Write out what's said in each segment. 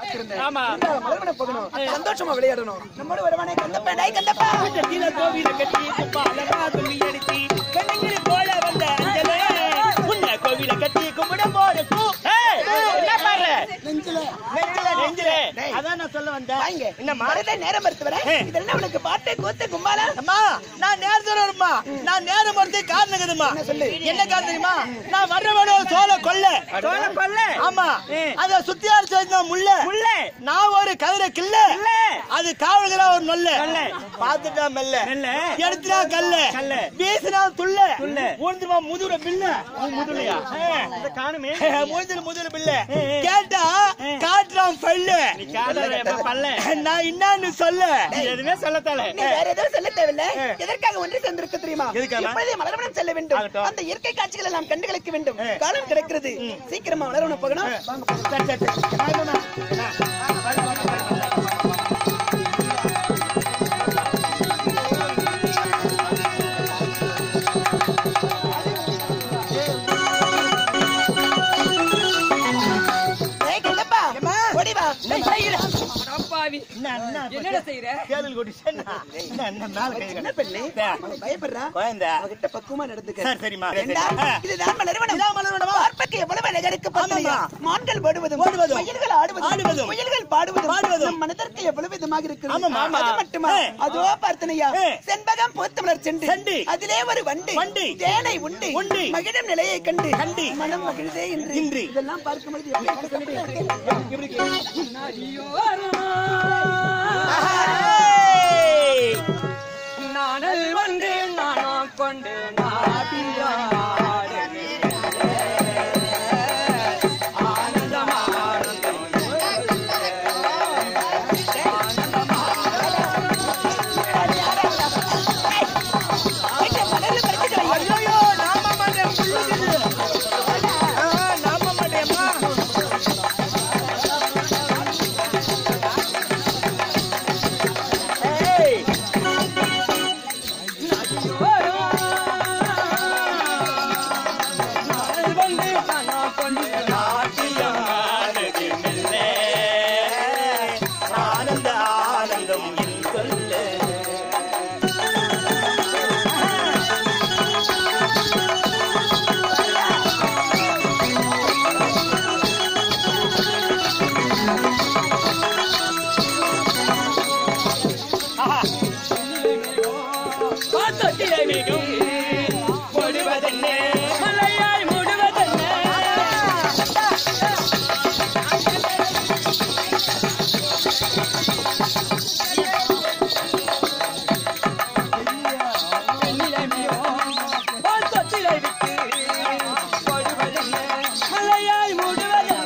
காத்திருந்தேன் ஆமா. இருந்தாலும் மலர்வன போகணும் சந்தோஷமா விளையாடணும் நம்மளோட வருவானே கந்தப்பா டேய் கந்தப்பா கீழ கோவில கட்டி குப்பாலமா துணி அடிச்சி கண்ணங்கிரி போல வந்த அஞ்சலே உன்ன கோவில கட்டி கும்பிட போற கூ ஏய், என்ன பாரு நெஞ்சில நெஞ்சில நெஞ்சில டேய். அதான் நான் சொல்ல வந்தேன் வாங்க என்னம்மா மறந்தே நேரம் மறுத்து வர ஏ. இது என்ன உனக்கு பாட்டு கூத்து கும்பாலா அம்மா நான் நேரத்தோட வருமா நான் நேரம் வரது காரணம் இருக்குதுமா என்ன சொல்லு? என்ன காரணம் தெரியுமா நான் வர்றவனோ சோழ கொல்ல சோழ கொல்ல ஆமா அத சுத்தியார் சேர்ந்த முள்ள முள்ள நான் ஒரு கதிர கில்ல அது காவல்கிறா ஒரு நொல்ல பாத்துட்டா மெல்ல மெல்ல எடுத்துட்டா கல்ல கல்ல வீசினா துள்ள துள்ள ஊந்துருவா முதுர பில்ல முதுலையா காணுமே முதுல முதுல பில்ல கேட்டா காட்டுறான் பல்ல பல்ல நான் என்னன்னு சொல்ல எதுவுமே சொல்லத்தால நீ வேற எதுவும் சொல்ல தேவையில்லை எதற்காக ஒன்று சேர்ந்திருக்க தெரியுமா எதுக்காக? இப்பொழுதே மலர்வனம் செல்ல வேண்டும் ஆகட்டும். அந்த இயற்கை காட்சிகளை எல்லாம் கண்டு களிக்க வேண்டும் காலம் கிடைக்கிறது சீக்கிரமா மலர்வனம் போகணும் வாங்க. சரி, சரி, சரி. வாங்கம்மா. என்ன? ஏய் கந்தப்பா ஓடி வா அப்பாவி என்ன, என்ன, என்னடா செய்யற தேர்தல் கொடிச்சு என்ன? என்ன, என்ன, மேல கை என்ன கட்டு. பெண்ணு தே. அவன் பயப்படுறா குழந்தை. அவகிட்ட பக்குவமா நடந்துக்க சரி, சரிம்மா. ஏண்டா, ஆ. இதுதான் மலர்வனம் இதான் மலர்வனமா? பார்ப்பதற்கு எவ்வளவு அழகா இருக்கு பாத்தியா? ஆமாம்மா. மான்கள் ஓடுவதும் ஓடுவதும், மயில்கள் ஆடுவதும் ஆடுவதும், முயல்கள் பாடுவதும் பாடுவதும். நம் மனதிற்கு எவ்வளவு விதமாக இருக்கிறது ஆமாம்மா, ஆமா. அது மட்டுமா ஏ. அதோ பார்த்தனையா ஏ. செண்பகம் பூத்து மலர் செண்டு செண்டு. அதிலே ஒரு வண்டு வண்டு. தேனை உண்டு உண்டு. மகிழும் நிலையை கண்டு கண்டு. மனம் மகிழ்தே இன்று இன்று. இதெல்லாம் பார்க்கும் பொழுது எப்படி இருக்கு? ஏய். நானல் வந்து நானும் கொண்டு நாட்டியாடு ஆனந்தம் ஆனந்தம் ஏய், மலர்ல பறிச்சுட்டு வா. ஐயையோ, நம்ப மாட்டேன், புல்லுக்குது. ஆ, நம்ப மாட்டேன்மா. ஏய். நானல் வந்து நானும் கொண்டு நாட்டியம் ஆனது மெல்ல. ஆனந்த ஆனந்தம் என் சொல்ல பாத்தத்திலே மிகும் பொடுவதென்ன மலையாய் முடுவதென்ன பாத்தத்திலே விட்டு படுவதென்ன மலையாய் முடுவதென்ன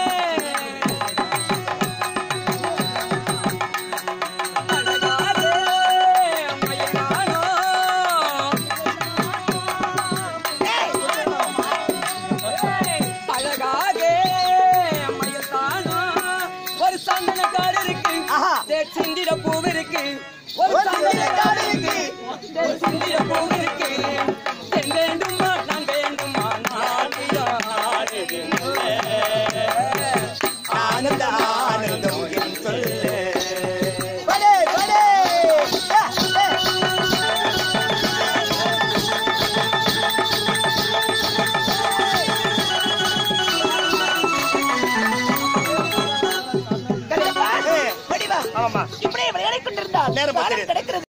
அழகாலே மயக்கானோ அழகாக மயத்தானோ ஒரு சந்தன காடு இருக்கு ஆஹா. தேர் சிந்திர பூவு இருக்கு ஒரு சந்தன காடு இருக்கு தேர் சிந்திர பூவு இருக்கு தென் வேண்டுமா நான் வேண்டுமா நாட்டியாடுது ஆனந்த ஆனந்தம் என் சொல்ல பலே, பலே. ஏ, ஏ. கந்தப்பா, ஓடி வா. ஆமா இப்படியே விளையாடிக் கொண்டிருந்தால் நேரம் காலம் பார்க்கிறேன். கிடைக்கிறது